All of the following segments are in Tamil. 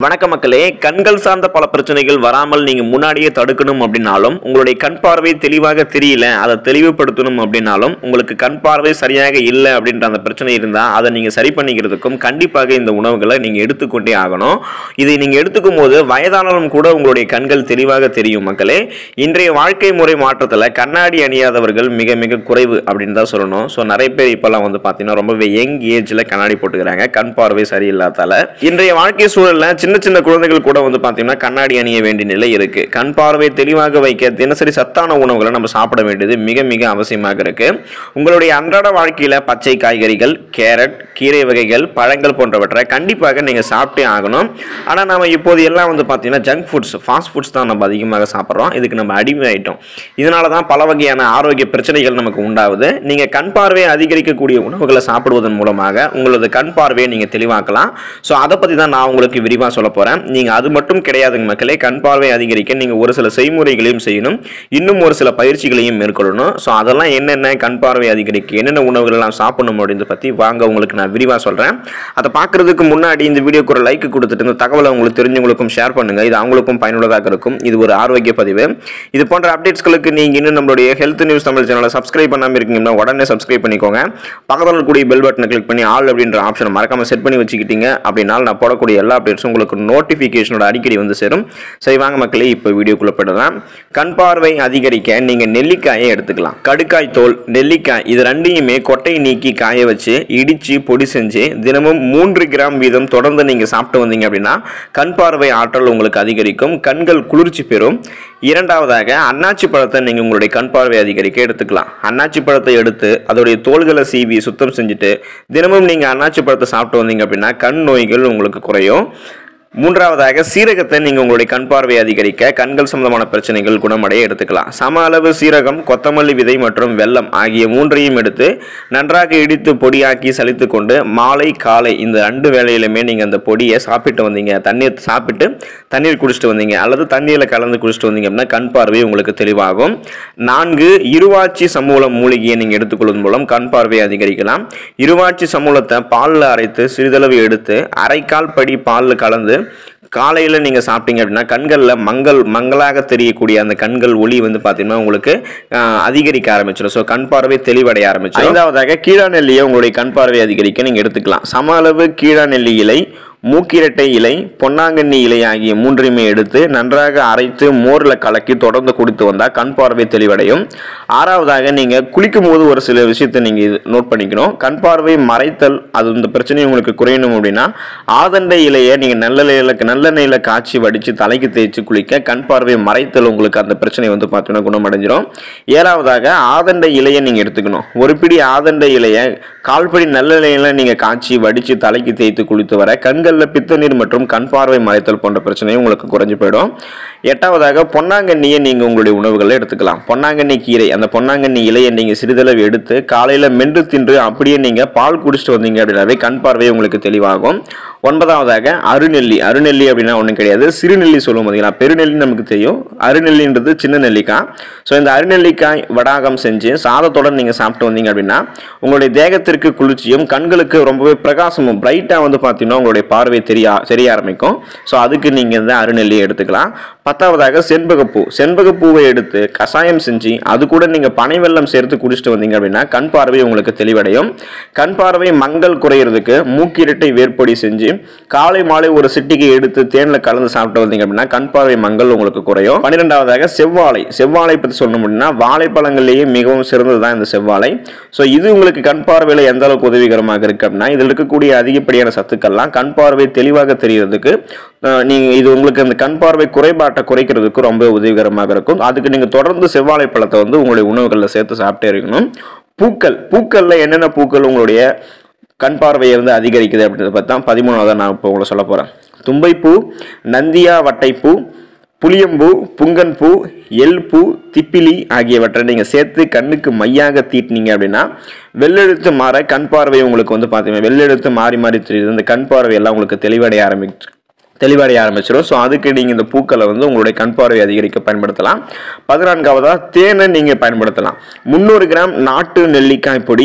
வணக்க மக்களே கண்கள் சார்ந்த பல பிரச்சனைகள் வராமல் நீங்க முன்னாடியே தடுக்கணும் அப்படின்னாலும் உங்களுடைய கண் பார்வை தெளிவாக தெரியல அதை தெளிவுபடுத்தணும் அப்படின்னாலும் உங்களுக்கு கண் பார்வை சரியாக இல்லை அப்படின்ற அந்த பிரச்சனை இருந்தால் அதை நீங்க சரி பண்ணிக்கிறதுக்கும் கண்டிப்பாக இந்த உணவுகளை நீங்க எடுத்துக்கொண்டே ஆகணும் இதை நீங்க எடுத்துக்கும் போது வயதானாலும் கூட உங்களுடைய கண்கள் தெளிவாக தெரியும் மக்களே இன்றைய வாழ்க்கை முறை மாற்றத்தில் கண்ணாடி அணியாதவர்கள் மிக மிக குறைவு அப்படின்னு தான் சொல்லணும் ஸோ நிறைய பேர் இப்போல்லாம் வந்து பார்த்தீங்கன்னா ரொம்பவே யங் ஏஜில் கண்ணாடி போட்டுக்கிறாங்க கண் பார்வை சரியில்லாதால இன்றைய வாழ்க்கை சூழலில் சின்ன சின்ன குழந்தைகள் கூட வந்து பார்த்தீங்கன்னா கண்ணாடி அணிய வேண்டிய நிலை இருக்கு கண் பார்வை தெளிவாக வைக்க தினசரி சத்தான உணவுகளை நம்ம சாப்பிட வேண்டியது மிக மிக அவசியமாக இருக்கு உங்களுடைய அன்றாட வாழ்க்கையில் பச்சை காய்கறிகள் கேரட் கீரை வகைகள் பழங்கள் போன்றவற்றை கண்டிப்பாக நீங்கள் சாப்பிட்டே ஆகணும் ஆனால் நம்ம இப்போது எல்லாம் வந்து பார்த்தீங்கன்னா ஜங்க் ஃபுட்ஸ் ஃபாஸ்ட் ஃபுட்ஸ் தான் நம்ம அதிகமாக சாப்பிட்றோம் இதுக்கு நம்ம அடிமை ஆயிட்டோம் இதனால தான் பல வகையான ஆரோக்கிய பிரச்சனைகள் நமக்கு உண்டாகுது நீங்கள் கண் பார்வையை அதிகரிக்கக்கூடிய உணவுகளை சாப்பிடுவதன் மூலமாக உங்களது கண் பார்வையை நீங்கள் தெளிவாக்கலாம் ஸோ அதை பற்றி தான் நான் உங்களுக்கு விரிவாக சொல்ல போகிறேன் நீங்கள் அது மட்டும் கிடையாதுங்க மக்களே கண் பார்வை அதிகரிக்க நீங்கள் ஒரு சில செய்முறைகளையும் செய்யணும் இன்னும் ஒரு சில பயிற்சிகளையும் மேற்கொள்ளணும் ஸோ அதெல்லாம் என்னென்ன கண் பார்வை அதிகரிக்க என்னென்ன உணவுகள் எல்லாம் சாப்பிடணும் அப்படின்றத பற்றி வாங்க உங்களுக்கு நான் விரிவாக சொல்கிறேன் அதை பார்க்குறதுக்கு முன்னாடி இந்த வீடியோக்கு ஒரு லைக் கொடுத்துட்டு இந்த தகவலை உங்களுக்கு தெரிஞ்சவங்களுக்கும் ஷேர் பண்ணுங்கள் இது அவங்களுக்கும் பயனுள்ளதாக இருக்கும் இது ஒரு ஆரோக்கிய பதிவு இது போன்ற அப்டேட்ஸ்களுக்கு நீங்கள் இன்னும் நம்மளுடைய ஹெல்த் நியூஸ் தமிழ் சேனலை சப்ஸ்கிரைப் பண்ணாமல் இருக்கீங்கன்னா உடனே சப்ஸ்கிரைப் பண்ணிக்கோங்க பக்கத்தில் இருக்கக்கூடிய பெல் பட்டனை கிளிக் பண்ணி ஆல் அப்படின்ற ஆப்ஷனை மறக்காம செட் பண்ணி வச்சுக்கிட்டீங்க அப்படின்னா நான் போடக்கூடிய எல்லா அப்டேட்ஸும் உங்களுக்கு நோட்டிஃபிகேஷனோட அடிக்கடி வந்து சேரும் சரி வாங்க மக்களே இப்போ வீடியோக்குள்ளே போயிடலாம் கண் பார்வை அதிகரிக்க நீங்கள் நெல்லிக்காயை எடுத்துக்கலாம் கடுக்காய் தோல் நெல்லிக்காய் இது ரெண்டையுமே கொட்டை நீக்கி காய வச்சு இடித்து பொடி செஞ்சு தினமும் மூன்று கிராம் வீதம் தொடர்ந்து நீங்கள் சாப்பிட்டு வந்தீங்க அப்படின்னா கண் பார்வை ஆற்றல் உங்களுக்கு அதிகரிக்கும் கண்கள் குளிர்ச்சி பெறும் இரண்டாவதாக அன்னாச்சி பழத்தை நீங்கள் உங்களுடைய கண் பார்வை அதிகரிக்க எடுத்துக்கலாம் அன்னாச்சி பழத்தை எடுத்து அதோடைய தோள்களை சீவி சுத்தம் செஞ்சுட்டு தினமும் நீங்கள் அன்னாச்சி பழத்தை சாப்பிட்டு வந்தீங்க அப்படின்னா கண் நோய்கள் உங்களுக்கு குறையும் மூன்றாவதாக சீரகத்தை நீங்கள் உங்களுடைய கண் பார்வை அதிகரிக்க கண்கள் சம்பந்தமான பிரச்சனைகள் குணமடைய எடுத்துக்கலாம் சம அளவு சீரகம் கொத்தமல்லி விதை மற்றும் வெல்லம் ஆகிய மூன்றையும் எடுத்து நன்றாக இடித்து பொடியாக்கி சலித்து கொண்டு மாலை காலை இந்த ரெண்டு வேளையிலுமே நீங்கள் அந்த பொடியை சாப்பிட்டு வந்தீங்க தண்ணீர் சாப்பிட்டு தண்ணீர் குடிச்சிட்டு வந்தீங்க அல்லது தண்ணீரில் கலந்து குடிச்சிட்டு வந்தீங்க அப்படின்னா கண் பார்வை உங்களுக்கு தெளிவாகும் நான்கு இருவாச்சி சமூலம் மூலிகையை நீங்கள் எடுத்துக்கொள்வதன் மூலம் கண் பார்வையை அதிகரிக்கலாம் இருவாச்சி சமூலத்தை பாலில் அரைத்து சிறிதளவு எடுத்து அரைக்கால் படி பாலில் கலந்து காலையில் நீங்கள் சாப்பிட்டீங்க அப்படின்னா கண்களில் மங்கள் மங்களாக தெரியக்கூடிய அந்த கண்கள் ஒளி வந்து பார்த்தீங்கன்னா உங்களுக்கு ஆஹ், அதிகரிக்க ஆரம்பிச்சிடும் ஸோ கண் பார்வை தெளிவடைய ஆரம்பிச்சிடும் ஐந்தாவதாக கீழா நெல்லியை உங்களுடைய கண் பார்வை அதிகரிக்க நீங்கள் எடுத்துக்கலாம் சம அளவு கீழா நெல்லி இலை மூக்கிரட்டை இலை பொன்னாங்கண்ணி இலை ஆகிய மூன்றையுமே எடுத்து நன்றாக அரைத்து மோரில் கலக்கி தொடர்ந்து குடித்து வந்தால் கண் பார்வை தெளிவடையும் ஆறாவதாக நீங்கள் குளிக்கும் போது ஒரு சில விஷயத்தை நீங்கள் நோட் பண்ணிக்கணும் கண் பார்வை மறைத்தல் அது இந்த பிரச்சனை உங்களுக்கு குறையணும் அப்படின்னா ஆதண்டை இலையை நீங்கள் நல்லெண்ணெயில் நல்லெண்ணெயில் காய்ச்சி வடித்து தலைக்கு தேய்ச்சி குளிக்க கண் பார்வை மறைத்தல் உங்களுக்கு அந்த பிரச்சனை வந்து பார்த்தீங்கன்னா குணமடைஞ்சிரும் ஏழாவதாக ஆதண்டை இலையை நீங்கள் எடுத்துக்கணும் ஒரு பிடி ஆதண்டை இலையை கால்படி நல்லெண்ணெயில் நீங்கள் காய்ச்சி வடித்து தலைக்கு தேய்த்து குளித்து வர கண்களில் பித்தநீர் மற்றும் கண் பார்வை மறைத்தல் போன்ற பிரச்சனையும் உங்களுக்கு குறைஞ்சு போயிடும் எட்டாவதாக பொன்னாங்கண்ணியை நீங்கள் உங்களுடைய உணவுகளை எடுத்துக்கலாம் பொன்னாங்கண்ணி கீரை அந்த பொன்னாங்கண்ணி இலையை நீங்கள் சிறிதளவு எடுத்து காலையில் மென்று தின்று அப்படியே நீங்கள் பால் குடிச்சிட்டு வந்தீங்க அப்படின்னாவே கண் பார்வை உங்களுக்கு தெளிவாகும் ஒன்பதாவதாக அருநெல்லி அருநெல்லி அப்படின்னா ஒன்றும் கிடையாது சிறுநெல்லி சொல்லுவோம் பார்த்தீங்களா பெருநெல்லி நமக்கு தெரியும் அருநெல்லின்றது சின்ன நெல்லிக்காய் ஸோ இந்த அருநெல்லிக்காய் வடாகம் செஞ்சு சாதத்துடன் நீங்கள் சாப்பிட்டு வந்தீங்க அப்படின்னா உங்களுடைய தேகத்திற்கு குளிர்ச்சியும் கண்களுக்கு ரொம்பவே பிரகாசமும் பிரைட்டாக வந்து பார்த்தீங்கன்னா உங்களுடைய பார்வை தெரிய தெரிய ஆரம்பிக்கும் ஸோ அதுக்கு நீங்கள் இந்த அருநெல்லியை எடுத்துக்கலாம் பத்தாவதாக செண்பகப்பூ செண்பகப்பூவை எடுத்து கஷாயம் செஞ்சு அது கூட நீங்கள் பனை வெல்லம் சேர்த்து குடிச்சிட்டு வந்தீங்க அப்படின்னா கண் பார்வை உங்களுக்கு தெளிவடையும் கண் பார்வை மங்கள் குறையிறதுக்கு மூக்கிரட்டை வேர்ப்பொடி செஞ்சு காலை மாலை ஒரு சிட்டிகை எடுத்து தேனில் கலந்து சாப்பிட்டு வந்தீங்க அப்படின்னா கண் பார்வை மங்கள் உங்களுக்கு குறையும் பன்னிரெண்டாவதாக செவ்வாழை செவ்வாழை பற்றி சொல்லணும் அப்படின்னா வாழைப்பழங்கள்லேயே மிகவும் சிறந்தது தான் இந்த செவ்வாழை ஸோ இது உங்களுக்கு கண் பார்வையில் எந்த அளவுக்கு உதவிகரமாக இருக்கு அப்படின்னா இதில் இருக்கக்கூடிய அதிகப்படியான சத்துக்கள்லாம் கண் பார்வை தெளிவாக தெரியறதுக்கு அஹ், நீங்க இது உங்களுக்கு அந்த கண் பார்வை குறைபாட்டை குறைக்கிறதுக்கு ரொம்ப உதவிகரமாக இருக்கும் அதுக்கு நீங்கள் தொடர்ந்து செவ்வாழை பழத்தை வந்து உங்களுடைய உணவுகளில் சேர்த்து சாப்பிட்டே இருக்கணும் பூக்கள் பூக்களில் என்னென்ன பூக்கள் உங்களுடைய கண் பார்வையை வந்து அதிகரிக்குது அப்படின்றத பற்றி தான் பதிமூணாவதாக நான் இப்போ உங்களை சொல்ல போகிறேன் தும்பைப்பூ நந்தியா வட்டைப்பூ புளியம்பூ புங்கன்பூ எல்பூ திப்பிலி ஆகியவற்றை நீங்கள் சேர்த்து கண்ணுக்கு மையாக தீட்டினீங்க அப்படின்னா வெள்ளெழுத்து மாற கண் பார்வை உங்களுக்கு வந்து பார்த்தீங்கன்னா வெள்ளெழுத்து மாறி மாறி தெரியுது இந்த கண் பார்வை எல்லாம் உங்களுக்கு தெளிவடைய ஆரம்பிச்சு தெளிவடைய ஆரம்பிச்சிடும் ஸோ அதுக்கு நீங்கள் இந்த பூக்களை வந்து உங்களுடைய கண் பார்வை அதிகரிக்க பயன்படுத்தலாம் பதினான்காவதாக தேனை நீங்கள் பயன்படுத்தலாம் முந்நூறு கிராம் நாட்டு நெல்லிக்காய் பொடி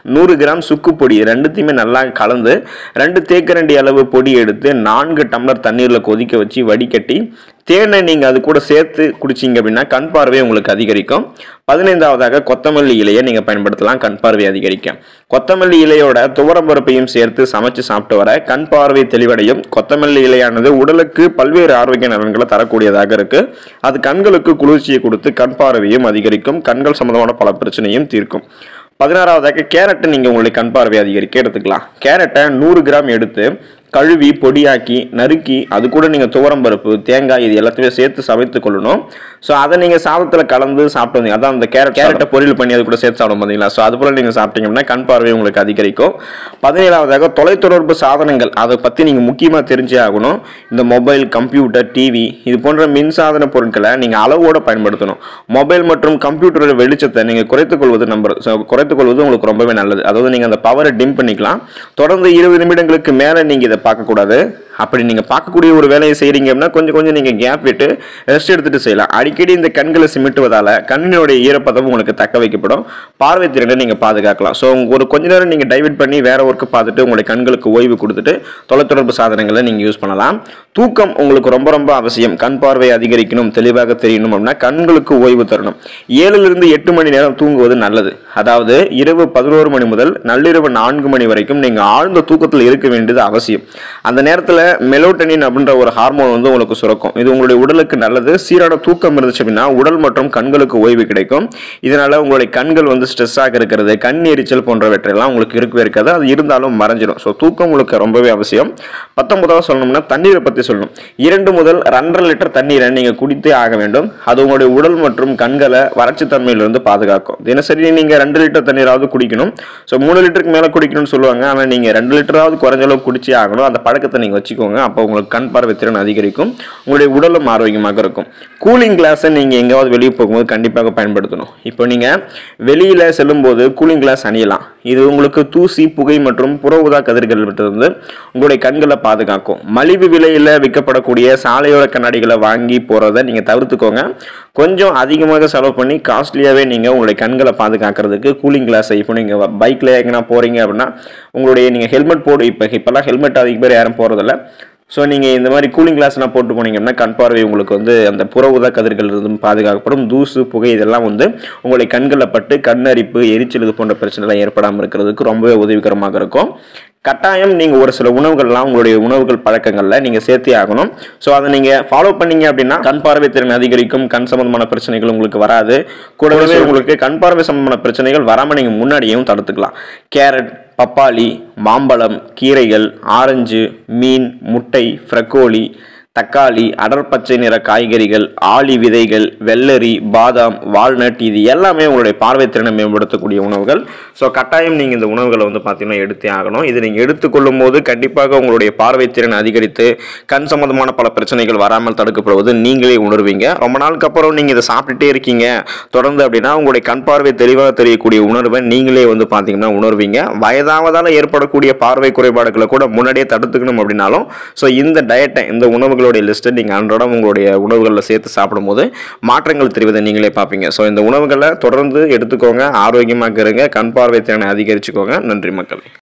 நூறு கிராம் சுக்கு பொடி ரெண்டுத்தையுமே நல்லா கலந்து ரெண்டு தேக்கரண்டி அளவு பொடி எடுத்து நான்கு டம்ளர் தண்ணீரில் கொதிக்க வச்சு வடிகட்டி தேனை நீங்கள் அது கூட சேர்த்து குடிச்சிங்க அப்படின்னா கண் பார்வை உங்களுக்கு அதிகரிக்கும் பதினைந்தாவதாக கொத்தமல்லி இலையை நீங்கள் பயன்படுத்தலாம் கண் பார்வை அதிகரிக்கும் கொத்தமல்லி இலையோட துவரம்பருப்பையும் சேர்த்து சமைச்சு சாப்பிட்டு வர கண் பார்வை தெளிவடையும் கொத்தமல்லி இலையானது உடலுக்கு பல்வேறு ஆரோக்கிய நலன்களை தரக்கூடியதாக இருக்கு அது கண்களுக்கு குளிர்ச்சியை கொடுத்து கண் பார்வையும் அதிகரிக்கும் கண்கள் சம்பந்தமான பல பிரச்சனையும் தீர்க்கும் பதினாறாவதாக கேரட்டை நீங்கள் உங்களுடைய கண் பார்வை அதிகரிக்க எடுத்துக்கலாம் கேரட்டை நூறு கிராம் எடுத்து கழுவி பொடியாக்கி நறுக்கி அது கூட நீங்கள் துவரம் பருப்பு தேங்காய் இது எல்லாத்தையுமே சேர்த்து சமைத்து கொள்ளணும் ஸோ அதை நீங்கள் சாதத்தில் கலந்து சாப்பிட்டு வந்தீங்க அதான் அந்த கேரட் கேரட்டை பொரியல் பண்ணி அது கூட சேர்த்து சாப்பிடும் பார்த்தீங்களா ஸோ அது போல் நீங்கள் சாப்பிட்டீங்கன்னா கண் பார்வை உங்களுக்கு அதிகரிக்கும் பதினேழாவதாக தொலைத்தொடர்பு சாதனங்கள் அதை பற்றி நீங்கள் முக்கியமாக தெரிஞ்சே ஆகணும் இந்த மொபைல் கம்ப்யூட்டர் டிவி இது போன்ற மின்சாதன பொருட்களை நீங்கள் அளவோடு பயன்படுத்தணும் மொபைல் மற்றும் கம்ப்யூட்டரோட வெளிச்சத்தை நீங்கள் குறைத்துக் கொள்வது நம்பர் ஸோ குறைத்துக் கொள்வது உங்களுக்கு ரொம்பவே நல்லது அதாவது நீங்கள் அந்த பவரை டிம் பண்ணிக்கலாம் தொடர்ந்து இருபது நிமிடங்களுக்கு மேலே நீங்கள் இதை பார்க்கக்கூடாது அப்படி நீங்கள் பார்க்கக்கூடிய ஒரு வேலையை செய்கிறீங்க அப்படின்னா கொஞ்சம் கொஞ்சம் நீங்கள் கேப் விட்டு ரெஸ்ட் எடுத்துகிட்டு செய்யலாம் அடிக்கடி இந்த கண்களை சிமிட்டுவதால் கண்ணினுடைய ஈரப்பதம் உங்களுக்கு தக்க வைக்கப்படும் பார்வை திறனை நீங்கள் பாதுகாக்கலாம் ஸோ ஒரு கொஞ்ச நேரம் நீங்கள் டைவர்ட் பண்ணி வேற ஒர்க்கு பார்த்துட்டு உங்களுடைய கண்களுக்கு ஓய்வு கொடுத்துட்டு தொலைத்தொடர்பு சாதனங்களை நீங்கள் யூஸ் பண்ணலாம் தூக்கம் உங்களுக்கு ரொம்ப ரொம்ப அவசியம் கண் பார்வை அதிகரிக்கணும் தெளிவாக தெரியணும் அப்படின்னா கண்களுக்கு ஓய்வு தரணும் ஏழுலேருந்து எட்டு மணி நேரம் தூங்குவது நல்லது அதாவது இரவு பதினோரு மணி முதல் நள்ளிரவு நான்கு மணி வரைக்கும் நீங்கள் ஆழ்ந்த தூக்கத்தில் இருக்க வேண்டியது அவசியம் அந்த நேரத்தில் மெலோட்டனின் அப்படின்ற ஒரு ஹார்மோன் வந்து உங்களுக்கு சுரக்கும் இது உங்களுடைய உடலுக்கு நல்லது சீரான தூக்கம் இருந்துச்சு அப்படின்னா உடல் மற்றும் கண்களுக்கு ஓய்வு கிடைக்கும் இதனால உங்களுடைய கண்கள் வந்து ஸ்ட்ரெஸ்ஸாக இருக்கிறது கண் எரிச்சல் போன்றவற்றையெல்லாம் உங்களுக்கு இருக்கவே இருக்காது அது இருந்தாலும் மறைஞ்சிடும் ஸோ தூக்கம் உங்களுக்கு ரொம்பவே அவசியம் பத்தொன்பதாவது சொல்லணும்னா தண்ணீரை பற்றி சொல்லணும் இரண்டு முதல் ரெண்டரை லிட்டர் தண்ணீரை நீங்கள் குடித்தே ஆக வேண்டும் அது உங்களுடைய உடல் மற்றும் கண்களை வறட்சி தன்மையிலிருந்து பாதுகாக்கும் தினசரி நீங்கள் ரெண்டு லிட்டர் தண்ணீராவது குடிக்கணும் ஸோ மூணு லிட்டருக்கு மேலே குடிக்கணும்னு சொல்லுவாங்க ஆனால் நீங்கள் ரெண்டு லிட்டராவது குறைஞ்ச அளவு குடிச்சே ஆகணும் அந்த பழக்கத்தை நீங்கள் வச்சுக்கோங்க அப்போ உங்களுக்கு கண் பார்வை திறன் அதிகரிக்கும் உங்களுடைய உடலும் ஆரோக்கியமாக இருக்கும் கூலிங் கிளாஸை நீங்கள் எங்கேயாவது வெளியே போகும்போது கண்டிப்பாக பயன்படுத்தணும் இப்போ நீங்கள் வெளியில் செல்லும்போது கூலிங் கிளாஸ் அணியலாம் இது உங்களுக்கு தூசி புகை மற்றும் புற ஊதா கதிர்கள் இருந்து உங்களுடைய கண்களை பாதுகாக்கும் மலிவு விலையில் விற்கப்படக்கூடிய சாலையோர கண்ணாடிகளை வாங்கி போகிறத நீங்கள் தவிர்த்துக்கோங்க கொஞ்சம் அதிகமாக செலவு பண்ணி காஸ்ட்லியாகவே நீங்கள் உங்களுடைய கண்களை பாதுகாக்கிறதுக்கு கூலிங் கிளாஸை இப்போ நீங்கள் பைக்கில் எங்கன்னா போகிறீங்க அப்படின்னா உங்களுடைய நீங்கள் ஹெல்மெட் போடு இப்போ இப்போல்லாம் ஹெல்மெட் அதிக பேர் யாரும் போகிறதில்ல ஸோ நீங்கள் இந்த மாதிரி கூலிங் கிளாஸ்லாம் போட்டு போனீங்கன்னா கண் பார்வை உங்களுக்கு வந்து அந்த புற ஊதா கதிர்கள் இருந்தும் பாதுகாக்கப்படும் தூசு புகை இதெல்லாம் வந்து உங்களுடைய கண்களில் பட்டு கண்ணரிப்பு எரிச்சல் இது போன்ற பிரச்சனைலாம் ஏற்படாமல் இருக்கிறதுக்கு ரொம்பவே உதவிகரமாக இருக்கும் கட்டாயம் நீங்கள் ஒரு சில உணவுகள்லாம் உங்களுடைய உணவுகள் பழக்கங்களில் நீங்கள் சேர்த்தே ஆகணும் ஸோ அதை நீங்கள் ஃபாலோ பண்ணீங்க அப்படின்னா கண் பார்வை திறன் அதிகரிக்கும் கண் சம்பந்தமான பிரச்சனைகள் உங்களுக்கு வராது கூடவே உங்களுக்கு கண் பார்வை சம்பந்தமான பிரச்சனைகள் வராமல் நீங்கள் முன்னாடியும் தடுத்துக்கலாம் கேரட் பப்பாளி மாம்பழம் கீரைகள் ஆரஞ்சு மீன் முட்டை ஃப்ரக்கோலி தக்காளி அடர்பச்சை நிற காய்கறிகள் ஆளி விதைகள் வெள்ளரி பாதாம் வால்நட் இது எல்லாமே உங்களுடைய பார்வை திறனை மேம்படுத்தக்கூடிய உணவுகள் ஸோ கட்டாயம் நீங்கள் இந்த உணவுகளை வந்து பார்த்தீங்கன்னா எடுத்தே ஆகணும் இது நீங்கள் எடுத்துக்கொள்ளும் போது கண்டிப்பாக உங்களுடைய பார்வை திறன் அதிகரித்து கண் சம்பந்தமான பல பிரச்சனைகள் வராமல் தடுக்கப்படுவது நீங்களே உணர்வீங்க ரொம்ப நாளுக்கு அப்புறம் நீங்கள் இதை சாப்பிட்டுட்டே இருக்கீங்க தொடர்ந்து அப்படின்னா உங்களுடைய கண் பார்வை தெளிவாக தெரியக்கூடிய உணர்வை நீங்களே வந்து பார்த்தீங்கன்னா உணர்வீங்க வயதாவதால் ஏற்படக்கூடிய பார்வை குறைபாடுகளை கூட முன்னாடியே தடுத்துக்கணும் அப்படின்னாலும் ஸோ இந்த டயட்டை இந்த உணவுகளுடைய லிஸ்ட்டை நீங்கள் அன்றாடம் உங்களுடைய உணவுகளில் சேர்த்து சாப்பிடும்போது மாற்றங்கள் தெரிவதை நீங்களே பார்ப்பீங்க ஸோ இந்த உணவுகளை தொடர்ந்து எடுத்துக்கோங்க ஆரோக்கியமாக இருங்க கண் பார்வை திறனை அதிகரிச்சுக்கோங்க நன்றி மக்கள்